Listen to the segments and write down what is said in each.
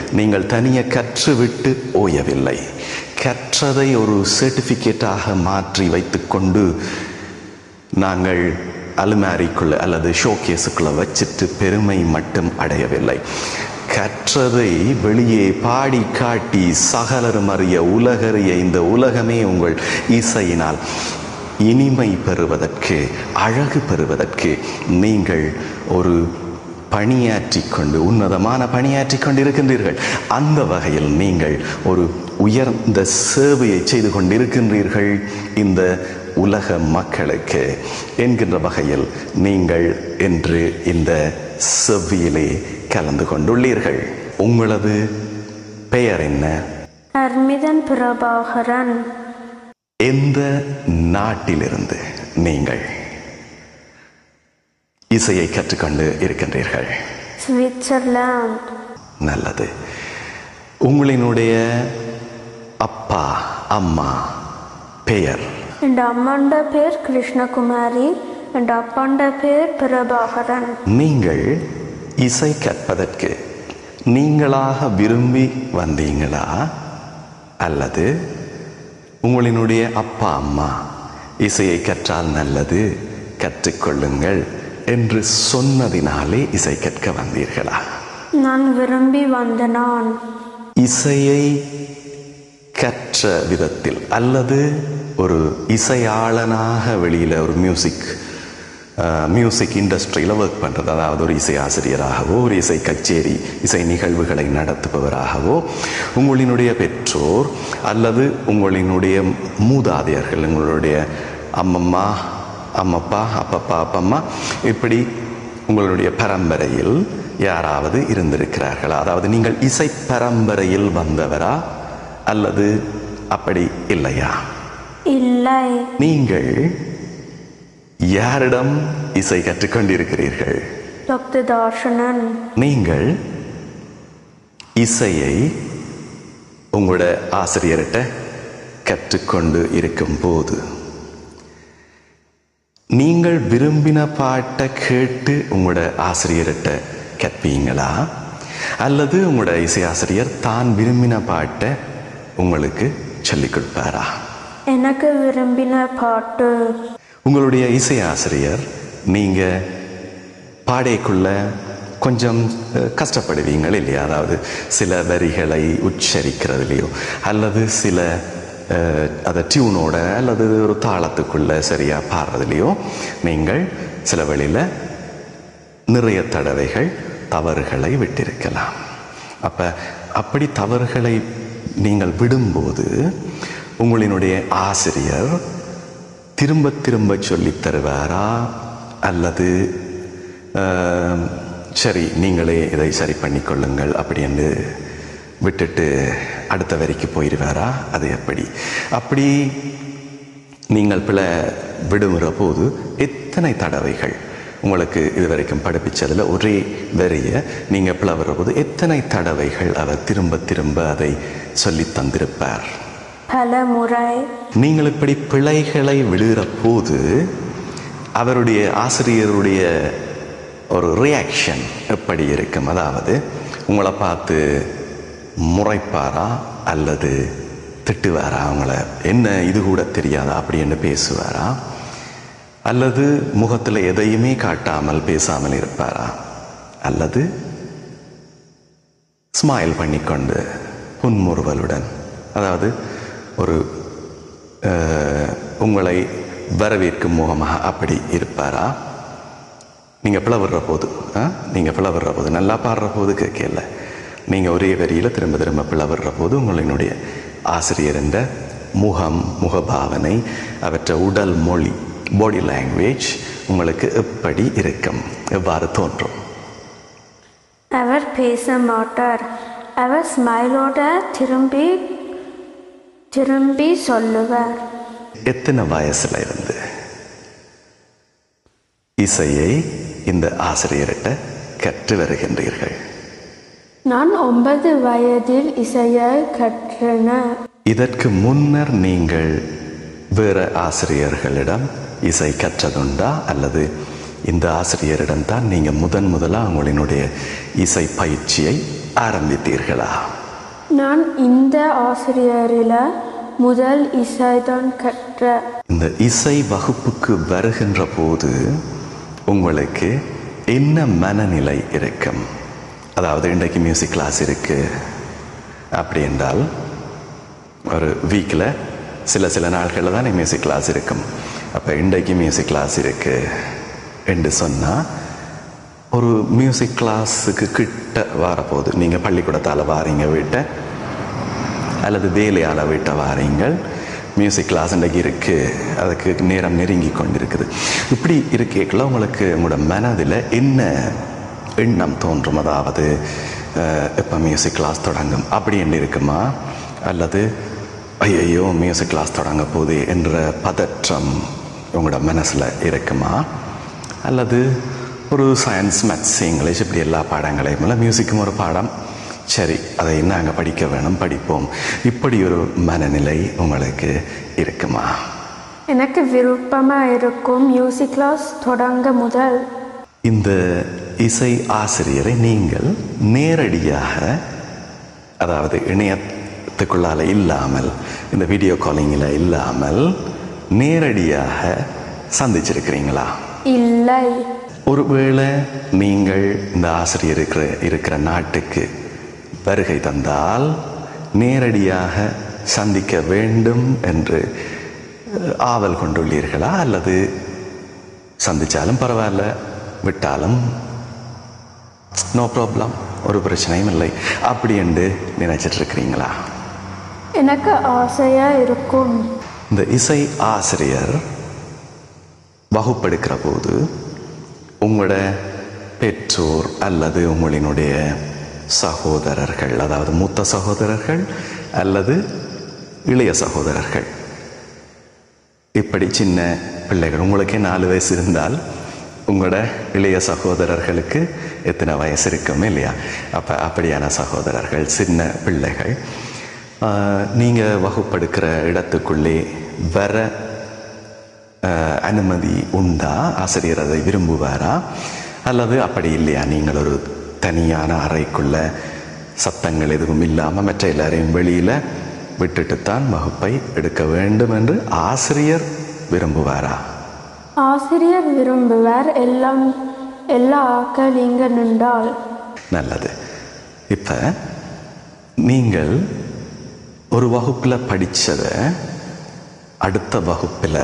நீங்கள் தனியே கற்றுவிட்டு ஓயவில்லை கற்றதை ஒரு சர்டிஃபிகேட்டாக மாற்றி வைத்துக்கொண்டு நாங்கள் அலுமாரிக்குள்ள அல்லது ஷோகேஸுக்குள்ள வச்சிட்டு பெருமை மட்டும் அடையவில்லை கற்றதை வெளியே பாடி காட்டி சகலரும் அறிய உலகறிய இந்த உலகமே உங்கள் இசையினால் இனிமை பெறுவதற்கு அழகு பெறுவதற்கு நீங்கள் ஒரு பணியாற்றிக் கொண்டு உன்னதமான பணியாற்றிக் கொண்டிருக்கின்றீர்கள் அந்த வகையில் நீங்கள் ஒரு உயர்ந்த சேவையை செய்து கொண்டிருக்கின்றீர்கள் இந்த உலக மக்களுக்கு என்கின்ற வகையில் நீங்கள் இன்று இந்த செவ்வியிலே கலந்து கொண்டுள்ளீர்கள் உங்களது பெயர் என்ன அர்மிதன் பிரபாகரன் எந்த நாட்டிலிருந்து நீங்கள் இசையை கற்றுக்கொண்டு இருக்கின்றீர்கள் சுவிட்சர்லாந்து நல்லது உங்களினுடைய அப்பா அம்மா பெயர் என் அம்மாண்ட பேர் கிருஷ்ணகுமாரி என் அப்பாண்ட பேர் பிரபாகரன் நீங்கள் இசை கற்பதற்கு நீங்களாக விரும்பி வந்தீங்களா அல்லது உங்களினுடைய அப்பா அம்மா இசையை கற்றால் நல்லது கற்றுக்கொள்ளுங்கள் என்று சொன்னதினாலே இசை கற்க வந்தீர்களா நான் விரும்பி வந்த நான் இசையை கற்ற விதத்தில் அல்லது ஒரு இசையாளனாக வெளியில் ஒரு மியூசிக் மியூசிக் இண்டஸ்ட்ரியில் ஒர்க் பண்ணுறது அதாவது ஒரு இசை ஆசிரியராகவோ ஒரு இசை கச்சேரி இசை நிகழ்வுகளை நடத்துபவராகவோ உங்களினுடைய பெற்றோர் அல்லது உங்களினுடைய மூதாதையர்கள் உங்களுடைய அம்மம்மா அம்மப்பா அப்பப்பா அப்பம்மா இப்படி உங்களுடைய பரம்பரையில் யாராவது இருந்திருக்கிறார்களா அதாவது நீங்கள் இசை பரம்பரையில் வந்தவரா அல்லது அப்படி இல்லையா இல்லை நீங்கள் யாரிடம் இசை கற்றுக்கொண்டிருக்கிறீர்கள் டாக்டர் தார்ஷனன் நீங்கள் இசையை உங்களோட ஆசிரியர்கிட்ட கற்றுக்கொண்டு இருக்கும் போது நீங்கள் விரும்பின பாட்டை கேட்டு உங்களோட ஆசிரியர்கிட்ட கற்பீங்களா அல்லது உங்களோட இசை ஆசிரியர் தான் விரும்பின பாட்டை உங்களுக்கு சொல்லிக் கொடுப்பாரா எனக்கு விரும்பின பாட்டு உங்களுடைய இசை ஆசிரியர் நீங்க பாடைக்குள்ள கொஞ்சம் அஹ், கஷ்டப்படுவீங்கள் இல்லையா அதாவது சில வரிகளை உச்சரிக்கிறதுலையோ அல்லது சில அஹ், அதை டியூனோட அல்லது ஒரு தாளத்துக்குள்ள சரியா பாடுறதுலையோ நீங்கள் சில வழியில் நிறைய தடவைகள் தவறுகளை விட்டிருக்கலாம் அப்ப அப்படி தவறுகளை நீங்கள் விடும்போது உங்களினுடைய ஆசிரியர் திரும்ப திரும்ப சொல்லித் தருவாரா அல்லது ஆம், சரி நீங்களே இதை சரி பண்ணிக்கொள்ளுங்கள் அப்படின்னு விட்டுட்டு அடுத்த வரிக்கு போயிடுவாரா அது எப்படி அப்படி நீங்கள் பிழை விடுமுற போது எத்தனை தடவைகள் உங்களுக்கு இதுவரைக்கும் படிப்பிச்சதில் ஒரே வரிய நீங்கள் பிளவுற போது எத்தனை தடவைகள் அவர் திரும்ப திரும்ப அதை சொல்லித் தந்திருப்பார் பல முறை நீங்கள் இப்படி பிழைகளை விடுகிற போது அவருடைய ஆசிரியருடைய ஒரு ரியாக்ஷன் எப்படி இருக்கும் அதாவது உங்களை பார்த்து முறைப்பாரா அல்லது திட்டுவாரா அவங்கள என்ன இது கூட தெரியாதா அப்படின்னு பேசுவாரா அல்லது முகத்தில் எதையுமே காட்டாமல் பேசாமல் இருப்பாரா அல்லது ஸ்மைல் பண்ணிக்கொண்டு புன்முறுவலுடன் அதாவது ஒரு அஹ், உங்களை வரவேற்கும் முகமாக அப்படி இருப்பாரா நீங்கள் பிளவுற போது ஆ? நீங்கள் பிளவுற போது நல்லா பாடுற போது கேட்கல நீங்கள் ஒரே வரியில் திரும்ப திரும்ப பிளவுற போது உங்களினுடைய ஆசிரியர் என்ற முகம் முகபாவனை அவற்றை உடல் மொழி பாடி லாங்குவேஜ் உங்களுக்கு எப்படி இருக்கும் எவ்வாறு தோன்றும் அவர் பேச மாட்டார் அவர் ஸ்மைலோட திரும்பி திரும்பி சொல்லுவார் எத்தனை வயசுல இருந்து இசையை இந்த ஆசிரியர்கிட்ட கற்று வருகின்றீர்கள் நான் ஒன்பது வயதில் இசையை கற்றன இதற்கு முன்னர் நீங்கள் வேற ஆசிரியர்களிடம் இசை கற்றதுண்டா அல்லது இந்த ஆசிரியரிடம் தான் நீங்கள் முதன் முதலாக உங்களினுடைய இசை பயிற்சியை ஆரம்பித்தீர்களா நான் இந்த ஆசிரியரில் முதல் இசைதான் கற்ற இந்த இசை வகுப்புக்கு வருகின்ற போது உங்களுக்கு என்ன மனநிலை இருக்கும் அதாவது இன்றைக்கு மியூசிக் கிளாஸ் இருக்கு அப்படி என்றால் ஒரு வீக்கில் சில சில நாட்களில் தான் மியூசிக் கிளாஸ் இருக்கும் அப்போ இன்றைக்கு மியூசிக் கிளாஸ் இருக்கு என்று சொன்னால் ஒரு மியூசிக் கிளாஸுக்கு கிட்ட வரப்போகுது நீங்கள் பள்ளிக்கூடத்தால் வாரீங்க வீட்டை அல்லது வேலையால் வீட்டை வாரீங்கள் மியூசிக் கிளாஸ் இன்றைக்கு இருக்குது அதுக்கு நேரம் நெருங்கி கொண்டிருக்குது இப்படி இருக்கேக்கில் உங்களுக்கு உங்களோட மனதில் என்ன எண்ணம் தோன்றும் அதாவது இப்போ மியூசிக் கிளாஸ் தொடங்கும் அப்படி என்று இருக்குமா அல்லது ஐயையோ மியூசிக் கிளாஸ் தொடங்க போகுது என்ற பதற்றம் உங்களோட மனசில் இருக்குமா அல்லது ஒரு சயின்ஸ் மேத்ஸ் இங்கிலீஷ் இப்படி எல்லா பாடங்களையும் இல்லை மியூசிக்கும் ஒரு பாடம் சரி அதை நாங்கள் படிக்க வேணும் படிப்போம் இப்படி ஒரு மனநிலை உங்களுக்கு இருக்குமா எனக்கு விருப்பமாக இருக்கும் மியூசிக் கிளாஸ் தொடங்க முதல் இந்த இசை ஆசிரியரை நீங்கள் நேரடியாக அதாவது இணையத்துக்குள்ளால இல்லாமல் இந்த வீடியோ காலிங்கில் இல்லாமல் நேரடியாக சந்திச்சிருக்கிறீங்களா இல்லை ஒருவேளை நீங்கள் இந்த ஆசிரியர் இருக்கிற இருக்கிற நாட்டுக்கு வருகை தந்தால் நேரடியாக சந்திக்க வேண்டும் என்று அஹ், ஆவல் கொண்டுள்ளீர்களா அல்லது சந்திச்சாலும் பரவாயில்ல விட்டாலும் நோ ப்ராப்ளம் ஒரு பிரச்சனையும் இல்லை அப்படி என்று நினைச்சிட்டு இருக்கிறீங்களா எனக்கு ஆசையாக இருக்கும் இந்த இசை ஆசிரியர் வகுப்பெடுக்கிற போது உங்களோட பெற்றோர் அல்லது உங்களினுடைய சகோதரர்கள் அதாவது மூத்த சகோதரர்கள் அல்லது இளைய சகோதரர்கள் இப்படி சின்ன பிள்ளைகள் உங்களுக்கே நாலு வயசு இருந்தால் உங்களோட இளைய சகோதரர்களுக்கு எத்தனை வயசு இருக்கும் இல்லையா அப்போ அப்படியான சகோதரர்கள் சின்ன பிள்ளைகள் நீங்கள் வகுப்பெடுக்கிற இடத்துக்குள்ளே வர ஆஹ், அனுமதி உண்டா ஆசிரியர் அதை விரும்புவாரா அல்லது அப்படி இல்லையா நீங்கள் ஒரு தனியான அறைக்குள்ள சத்தங்கள் எதுவும் இல்லாமல் மற்ற எல்லாரையும் வெளியில் விட்டுட்டுத்தான் வகுப்பை எடுக்க வேண்டும் என்று ஆசிரியர் விரும்புவாரா ஆசிரியர் விரும்புவார் எல்லாம் எல்லா ஆக்கள் இங்கே நின்றால் நல்லது இப்போ நீங்கள் ஒரு வகுப்பில் படித்ததை அடுத்த வகுப்பில்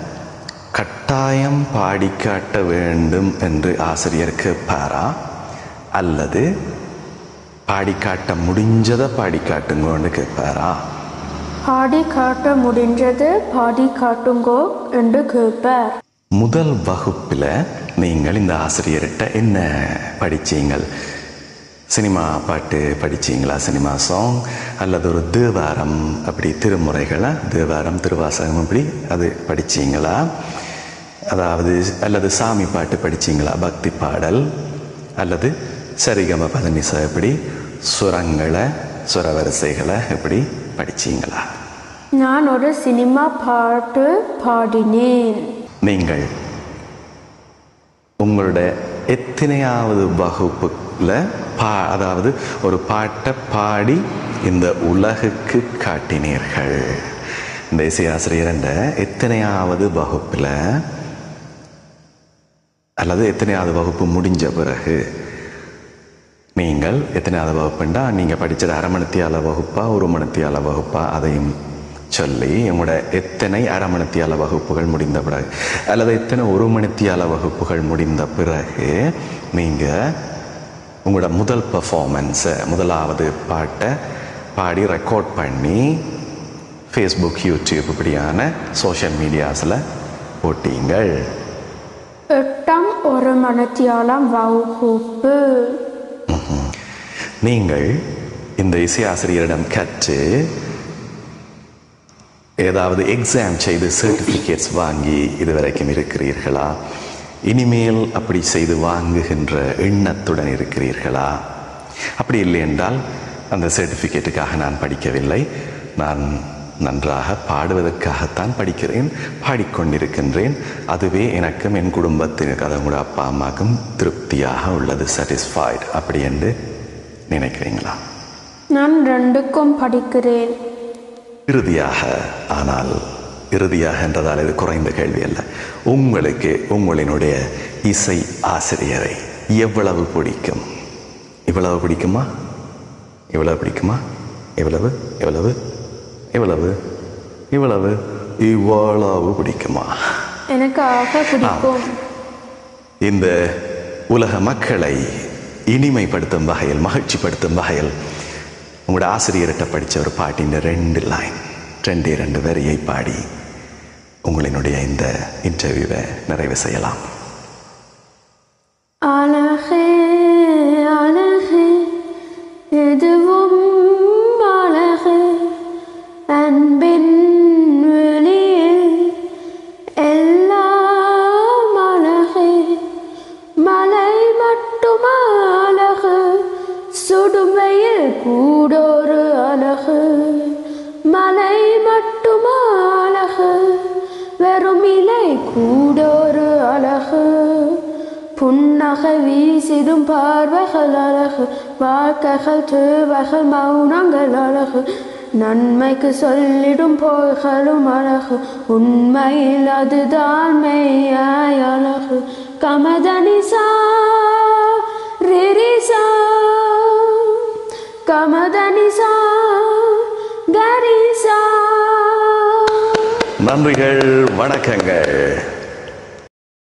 கட்டாயம் பாடி காட்ட வேண்டும் என்று ஆசிரியர் கேட்பாரா அல்லது பாடி காட்ட முடிஞ்சதை பாடி காட்டுங்கன்னு கேட்பாரா பாடி காட்ட முடிஞ்சது பாடி காட்டுங்கோ என்று கேட்பார் முதல் வகுப்பில் நீங்கள் இந்த ஆசிரியர்கிட்ட என்ன படிச்சீங்கள் சினிமா பாட்டு படிச்சீங்களா சினிமா சாங் அல்லது ஒரு தேவாரம் அப்படி திருமுறைகளை தேவாரம் திருவாசகம் அப்படி அது படிச்சீங்களா அதாவது அல்லது சாமி பாட்டு படிச்சீங்களா பக்தி பாடல் அல்லது சரிகம பதனிசா எப்படி சுரங்களை சுரவரிசைகளை எப்படி படிச்சீங்களா நான் ஒரு சினிமா பாட்டு பாடினேன் நீங்கள் உங்களோட எத்தனையாவது வகுப்புல பா அதாவது ஒரு பாட்டை பாடி இந்த உலகுக்கு காட்டினீர்கள் இந்த இசையாசிரியர் என்ற எத்தனையாவது வகுப்பில் அல்லது எத்தனையாவது வகுப்பு முடிஞ்ச பிறகு நீங்கள் எத்தனையாவது வகுப்புண்டா நீங்கள் படித்தது அரை மணித்தியால வகுப்பா ஒரு மணித்தியால வகுப்பா அதையும் சொல்லி உங்களோட எத்தனை அரை மணித்தியால வகுப்புகள் முடிந்த பிறகு அல்லது எத்தனை ஒரு மணித்தியால வகுப்புகள் முடிந்த பிறகு நீங்கள் உங்களோட முதல் பெர்ஃபார்மன்ஸை முதலாவது பாட்டை பாடி ரெக்கார்ட் பண்ணி ஃபேஸ்புக் யூடியூப் இப்படியான சோஷியல் மீடியாஸில் போட்டீங்கள் எட்டாம் ஒரு மணித்தியாலம் வகுப்பு நீங்கள் இந்த இசை ஆசிரியரிடம் கற்று ஏதாவது எக்ஸாம் செய்து சர்டிஃபிகேட்ஸ் வாங்கி இதுவரைக்கும் இருக்கிறீர்களா இனிமேல் அப்படி செய்து வாங்குகின்ற எண்ணத்துடன் இருக்கிறீர்களா அப்படி இல்லை என்றால் அந்த சர்டிஃபிகேட்டுக்காக நான் படிக்கவில்லை நான் நன்றாக பாடுவதற்காகத்தான் படிக்கிறேன் பாடிக்கொண்டிருக்கின்றேன் அதுவே எனக்கும் என் குடும்பத்தினருக்கு அது கூட அப்பா அம்மாவுக்கும் திருப்தியாக உள்ளது சாட்டிஸ்ஃபைடு அப்படி என்று நினைக்கிறீங்களா நான் ரெண்டுக்கும் படிக்கிறேன் இறுதியாக ஆனால் இறுதியாக என்றதால் இது குறைந்த கேள்வி அல்ல உங்களுக்கு உங்களினுடைய இசை ஆசிரியரை எவ்வளவு பிடிக்கும் இவ்வளவு பிடிக்குமா இவ்வளவு பிடிக்குமா எவ்வளவு எவ்வளவு எவ்வளவு இவ்வளவு இவ்வளவு பிடிக்குமா எனக்கு ஆக பிடிக்கும் இந்த உலக மக்களை இனிமைப்படுத்தும் வகையில் மகிழ்ச்சிப்படுத்தும் வகையில் உங்களோட ஆசிரியர்கிட்ட படித்த ஒரு பாட்டின் ரெண்டு லைன் ரெண்டு இரண்டு வரியை பாடி உங்களினுடைய இந்த இன்டர்வியூவை நிறைவு செய்யலாம் அழகே அழகே எதுவும் அழகு அன்பின் வெளியில் எல்லாம் அழகு மலை மட்டும் அழகு சுடுமையில் கூடொரு அழகு மலை மட்டும் அழகு வெறும் இலை கூடொரு அழகு புன்னகை வீசிடும் பார்வைகள் அழகு வாழ்க்கைகள் தேவைகள் மௌனங்கள் அழகு நன்மைக்கு சொல்லிடும் போய்களும் அழகு உண்மையில் அதுதான் மெய்யாய் அழகு கமதனிசா ரிரிசா கமதனிசா கரிசா நன்றிகள் வணக்கங்கள்